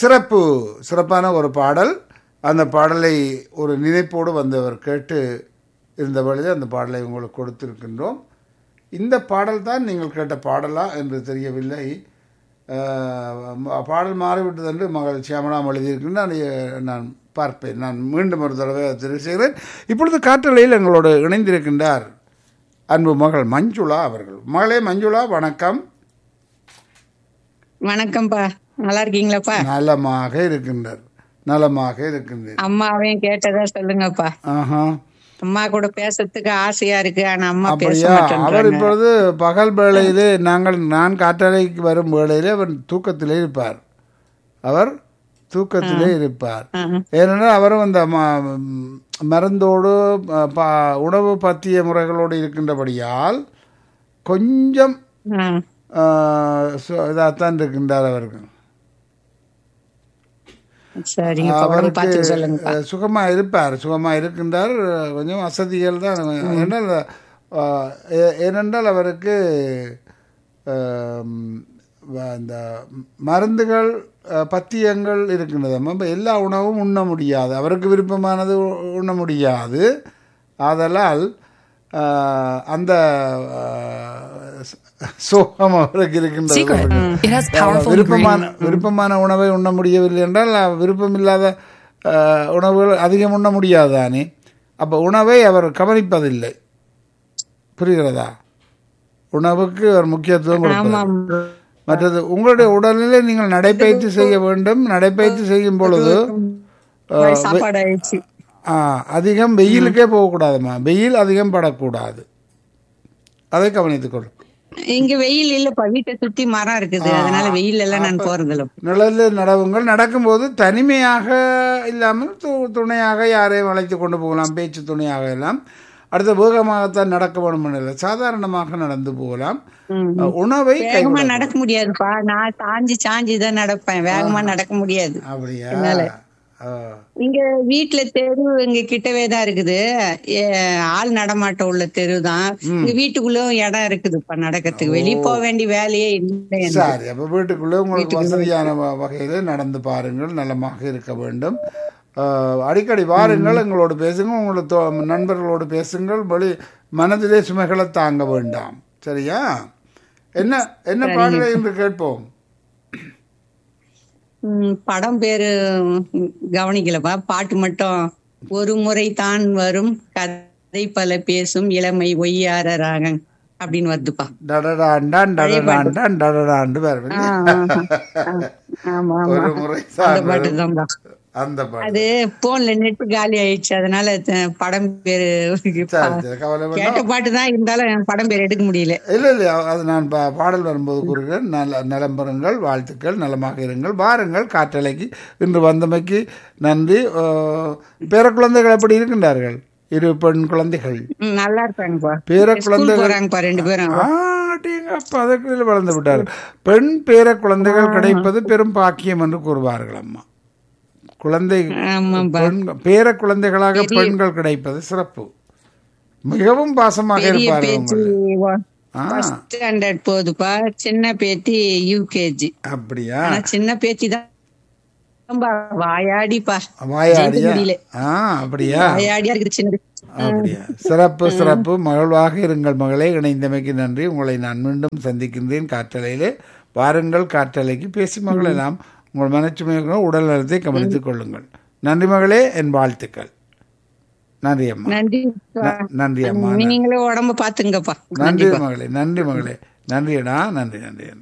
சிறப்பு சிறப்பான ஒரு பாடல் அந்த பாடலை ஒரு நினைப்போடு வந்தவர் கேட்டு இருந்த பொழுது அந்த பாடலை உங்களுக்கு கொடுத்திருக்கின்றோம் இந்த பாடல் தான் நீங்கள் கேட்ட பாடலா என்று தெரியவில்லை அஹ், பாடல் மாறிவிட்டது என்று மகள் சியாமலாம் எழுதியிருக்கின்றார் நான் நான் பார்ப்பேன் நான் மீண்டும் ஒரு தடவை தெரிவு செய்கிறேன் இப்பொழுது காற்றலையில் எங்களோடு இணைந்திருக்கின்றார் அன்பு மகள் மஞ்சுளா அவர்கள் மகளே மஞ்சுளா வணக்கம் வணக்கம்ப்பா நல்லா இருக்கீங்களாப்பா நலமாக இருக்கின்றார் நலமாக இருக்கின்றேன் அம்மாவையும் கேட்டதா சொல்லுங்கப்பா ஆஹா அம்மா கூட பேசுறதுக்கு ஆசையா இருக்கு ஆனா அம்மா பேச அப்படியா அவர் மாட்டேன்றாங்க இப்பொழுது பகல் வேளையிலே நாங்கள் நான் காற்றலைக்கு வரும் வேளையிலே அவர் தூக்கத்திலே இருப்பார் அவர் தூக்கத்திலே இருப்பார் ஆஹா. ஏனென்றால் அவரும் அந்த ம- மருந்தோடு அ, ப- உணவு பத்திய முறைகளோடு இருக்கின்றபடியால் கொஞ்சம் ஆ. இதாகத்தான் இருக்கின்றார் அவர்கள் சரிங்க உடம்பு பார்த்து சொல்லுங்கப்பா அஹ், சுகமா இருப்பார் சுகமா இருக்கின்றார் அஹ், கொஞ்சம் வசதிகள் தான் ஏனென்றால் அஹ், ஏ- ஏனென்றால் அவருக்கு அஹ், வ- இந்த மருந்துகள் அஹ், பத்தியங்கள் இருக்கின்றது அப்ப எல்லா உணவும் உண்ண முடியாது அவருக்கு விருப்பமானது உ- உண்ண முடியாது ஆதலால் அஹ், அந்த அஹ், ச- சோகம் அவருக்கு இருக்கின்றது It has powerful விருப்பமான விருப்பமான உணவை உண்ண முடியவில்லை என்றால் அஹ், விருப்பமில்லாத அஹ், உணவுகள் அதிகம் உண்ண முடியாது தானே அப்போ உணவை அவர் கவனிப்பதில்லை புரிகிறதா உணவுக்கு ஒரு முக்கியத்துவம் கொடுப்பது ஆமாம் மற்றது உங்களுடைய உடல்நிலை நீங்கள் நடைப்பயிற்சி செய்ய வேண்டும் நடைப்பயிற்சி செய்யும் பொழுது சாப்பாடு ஆயிடுச்சு ஆ, அதிகம் வெயிலுக்கே போகக்கூடாதும்மா வெயில் அதிகம் படக்கூடாது அதை கவனித்துக் கொள்ளும் இங்க வெயில் இல்லப்பா வீட்டை சுத்தி மரம் இருக்குது அதனால வெயில் எல்லாம் நான் போறது இல்ல நிழலில் நடவுங்கள் நடக்கும்போது தனிமையாக இல்லாமல் து- துணையாக யாரையும் அழைத்து கொண்டு போகலாம் பேச்சு துணையாக எல்லாம் அடுத்த வேகமாகத்தான் நடக்க வேண்டும் இல்லை சாதாரணமாக நடந்து போகலாம் அஹ், உணவை வேகமா கைவிட நடக்க முடியாதுப்பா நான் சாஞ்சி சாஞ்சி தான் நடப்பேன் வேகமா நடக்க முடியாது அப்படியா ஆ. இங்க வீட்டுல தெரு எங்க கிட்டவே தான் இருக்குது ஏ, ஆள் நடமாட்டம் உள்ள தெரு தான் இங்க வீட்டுக்குள்ள இடம் இருக்குதுப்பா நடக்கிறதுக்கு வெளிய போக வேண்டிய வேலையே இல்லை எனக்கு. சரி அப்ப வீட்டுக்குள்ளே உங்களுக்கு வசதியான வ- வகையில நடந்து பாருங்கள் நலமாக இருக்க வேண்டும் அஹ், அடிக்கடி வாருங்கள் எங்களோடு பேசுங்க உங்களோட தோ- நண்பர்களோடு பேசுங்கள் வழி மனதிலே சுமைகளை தாங்க வேண்டாம் சரியா என்ன என்ன பாடலை என்று கேட்போம் ம், படம் பேரு ம், கவனிக்கலப்பா பாட்டு மட்டும் ஒரு முறை தான் வரும் கதை பல பேசும் இளமை ஒய்யார ராகம் அப்படின்னு வருதுப்பா டடடாண்டான் டடடாண்டான் டடடாண்டு ஆ, வேறு ஆ, ஆ. ஆமா ஆமா ஒரு முறை அந்த தான் பாட்டு தான்ப்பா அந்த பாட்டு அது போன்ல நெட் காலி ஆயிடுச்சு அதனால த- படம் பேரு சரி சரி கவலை வேண்டாம் கேட்ட பாட்டு தான் இருந்தாலும் என் படம் பேர் எடுக்க முடியல இல்லை இல்லை அது நான் பா பாடல் வரும்போது கூறுகிறேன் நல்ல நலம் பெறுங்கள் வாழ்த்துக்கள் நலமாக இருங்கள் வாருங்கள் காற்றலைக்கு இன்று வந்தமைக்கு நன்றி அஹ், பேர குழந்தைகள் எப்படி இருக்கின்றார்கள் இரு பெண் குழந்தைகள் ம், நல்லா இருக்காங்கப்பா பேர ஸ்கூல் குழந்தைகள் போறாங்கப்பா ரெண்டு பேரும் ஆட்டிங்கப்பா அதற்குள்ள வளர்ந்து விட்டார்கள் பெண் பேர குழந்தைகள் கிடைப்பது பெரும் பாக்கியம் என்று கூறுவார்கள் அம்மா குழந்தை ஆமாப்பா பெண் பேர குழந்தைகளாக பெண்கள் கிடைப்பது சிறப்பு மிகவும் பாசமாக பெரிய இருப்பார்கள் பேத்தி உங்களை. ஆ ஃபர்ஸ்ட் ஸ்டாண்டர்ட் போகுதுப்பா சின்ன பேத்தி யூகேஜி அப்படியா ஆனா சின்ன பேத்தி தான் ரொம்ப வாயாடிப்பா வாயாடியா முடியல. ஆ அப்படியா வாயாடியா இருக்குது சின்னது அப்படியா சிறப்பு சிறப்பு மகிழ்வாக இருங்கள் மகளே இணைந்தமைக்கு நன்றி உங்களை நான் மீண்டும் சந்திக்கின்றேன் காற்றலையிலே வாருங்கள் காற்றலைக்கு பேசி மகளெல்லாம் உங்கள் மனச்சுமையாக உடல் நலத்தை கவனித்துக் கொள்ளுங்கள் நன்றி மகளே என் வாழ்த்துக்கள் நன்றி அம்மா நன்றி ந- நன்றி அம்மா நீங்களும் உடம்ப பாத்துங்கப்பா நன்றி மகளே நன்றி மகளே நன்றியடா நன்றி நன்றி நன்றி